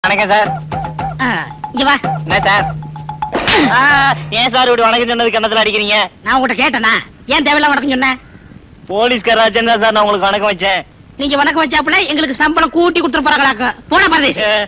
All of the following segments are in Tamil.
வணக்கம் சார் ஆ, இங்க வா என்ன சார் ஆ, ஏன் சார் இப்படி வணக்கம் சொன்னது கண்ணத்துல அடிக்கிறீங்க நான் உங்ககிட்ட கேட்டனா ஏன் தேவையில்லாம வணக்கம் சொன்னேன் போலீஸ்கார ராஜன் தான் சார் நான் உங்களுக்கு வணக்கம் வச்சேன் நீங்க வணக்கம் வச்சாப்புல எங்களுக்கு சம்பளம் கூட்டி கொடுத்துட்டு போறாங்களாக்கும் போன பரதேஷ் ஏ,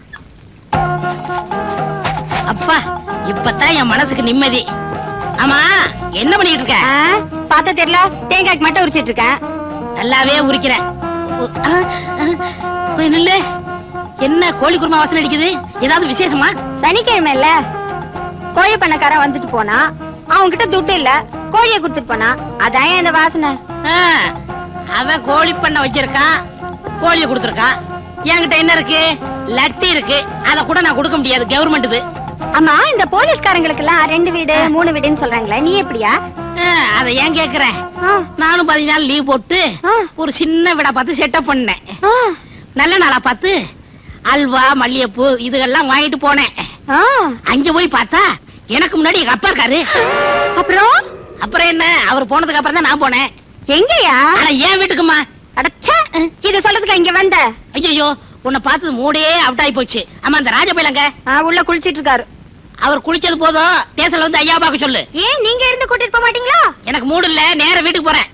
அப்பா இப்பதான் என் மனசுக்கு நிம்மதி ஆமா என்ன பண்ணிட்டு இருக்க பார்த்தா தெரியல தேங்காய்க்கு மட்டும் உரிச்சிட்டு இருக்கேன் நல்லாவே உரிக்கிறேன் உ, ஆ, ஆ, போய் நில்லு என்ன கோழி குருமா வாசனை அடிக்குது ஏதாவது விசேஷமா சனிக்கிழமை இல்ல கோழி பண்ணக்காரன் வந்துட்டு போனா அவன்கிட்ட துட்டு இல்ல கோழியை கொடுத்துட்டு போனா அதான் இந்த வாசனை ஆ, அவன் கோழி பண்ண வச்சிருக்கான் கோழியை கொடுத்துருக்கான் என்கிட்ட என்ன இருக்கு லட்டி இருக்கு அத கூட நான் கொடுக்க முடியாது கவர்மெண்ட் ஆமா இந்த போலீஸ்காரங்களுக்கு எல்லாம் ரெண்டு வீடு மூணு வீடுன்னு சொல்றாங்களே நீ எப்படியா அத ஏன் கேக்குற ஆ, நானும் பதினஞ்சு நாள் லீவ் போட்டு ஆ, ஒரு சின்ன விடா பார்த்து செட்டப் பண்ணேன் ஆ, நல்ல நாளா பார்த்து அல்வா மல்லிகைப்பூ இதுகெல்லாம் வாங்கிட்டு போனேன் ஆ. அங்க போய் பார்த்தா எனக்கு முன்னாடி எங்க அப்பா இருக்காரு அப்புறம் அப்புறம் என்ன அவர் போனதுக்கு அப்புறம் தான் நான் போனேன் எங்கயா ஆனா ஏன் வீட்டுக்குமா அடச்சே இது சொல்றதுக்கு இங்க வந்த ஐயோ உன்னை பார்த்தது மூடே அவுட் ஆகி போச்சு ஆமா அந்த ராஜ பையலங்க ஆ, உள்ள குளிச்சிட்டு இருக்காரு அவர் குளிச்சது போதும் தேசல வந்து ஐயா பார்க்க சொல்லு ஏன் நீங்க இருந்து கூட்டிட்டு போக மாட்டீங்களா எனக்கு மூடு இல்ல நேர வீட்டுக்கு போறேன்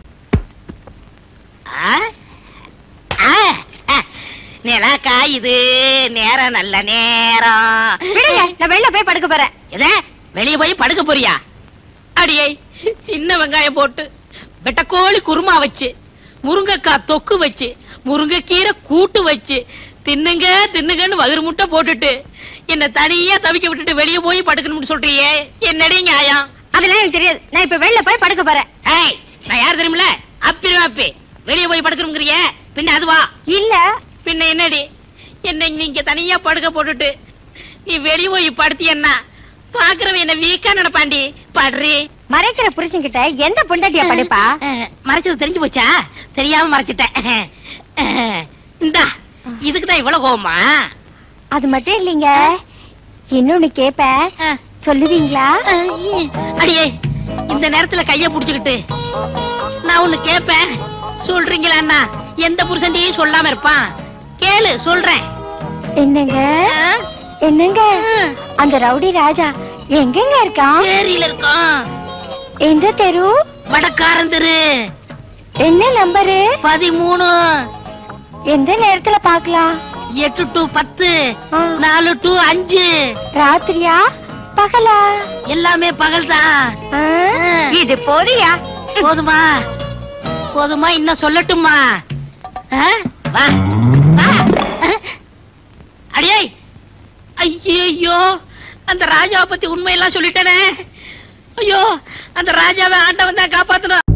ஆ? ஆ, ஆ. நிலா காயுது நேரம் நல்ல நேரம் விடுங்க நான் வெளில போய் படுக்க போறேன் எதே வெளிய போய் படுக்க போறியா அடியே சின்ன வெங்காயம் போட்டு வெட்டக்கோழி குருமா வச்சு முருங்கைக்காய் தொக்கு வச்சு முருங்கைக்கீரை கூட்டு வச்சு தின்னுங்க தின்னுங்கன்னு வயிறு முட்டை போட்டுட்டு என்ன தனியா தவிக்க விட்டுட்டு வெளிய போய் படுக்கணும்னு சொல்றியே என்னடி நியாயம் அதெல்லாம் எனக்கு தெரியாது நான் இப்ப வெளில போய் படுக்க போறேன் ஏய் நான் யார் தெரியுமில அப்பிரும் அப்பி வெளிய போய் படுக்கணுங்கிறிய பின்ன அதுவா இல்ல பின்ன என்னடி என்ன நீங்க தனியா படுக்க போட்டுட்டு நீ வெளிய போய் படுத்தியன்னா பாக்குறவன் என்ன வீக்கா நினைப்பாண்டி படுறி மறைக்கிற புருஷன் கிட்ட எந்த பொண்டாட்டியா படுப்பா அஹ், மறைச்சது தெரிஞ்சு போச்சா தெரியாம மறைச்சிட்டேன் அஹ், இந்தா இதுக்கு தான் இவ்வளவு கோவமா அது மட்டும் இல்லைங்க இன்னொன்னு கேப்பேன் அஹ், சொல்லுவீங்களா அஹ், அடியே இந்த நேரத்துல கைய புடிச்சுக்கிட்டு நான் ஒண்ணு கேப்பேன் சொல்றீங்களா அண்ணா எந்த புருஷன்டையும் சொல்லாம இருப்பான் கேளு சொல்றேன் என்னங்க அஹ், என்னங்க அஹ், அந்த ரவுடி ராஜா எங்கெங்க இருக்கான் ஏரியில இருக்கோம் எந்த தெரு வடக்காரன் தெரு என்ன நம்பரு பதிமூணு எந்த நேரத்துல பாக்கலாம் எட்டு டு பத்து நாலு டு அஞ்சு ராத்திரியா பகலா எல்லாமே பகல் தான் ஆ? இது போதியா போதுமா போதுமா இன்னும் சொல்லட்டுமா ஆ? வா வா. ஆ? அடியே ஐயோ அந்த ராஜாவை பத்தி உண்மையெல்லாம் சொல்லிட்டேனே ஐயோ அந்த ராஜாவை ஆண்டவன் தான் காப்பாத்தணும்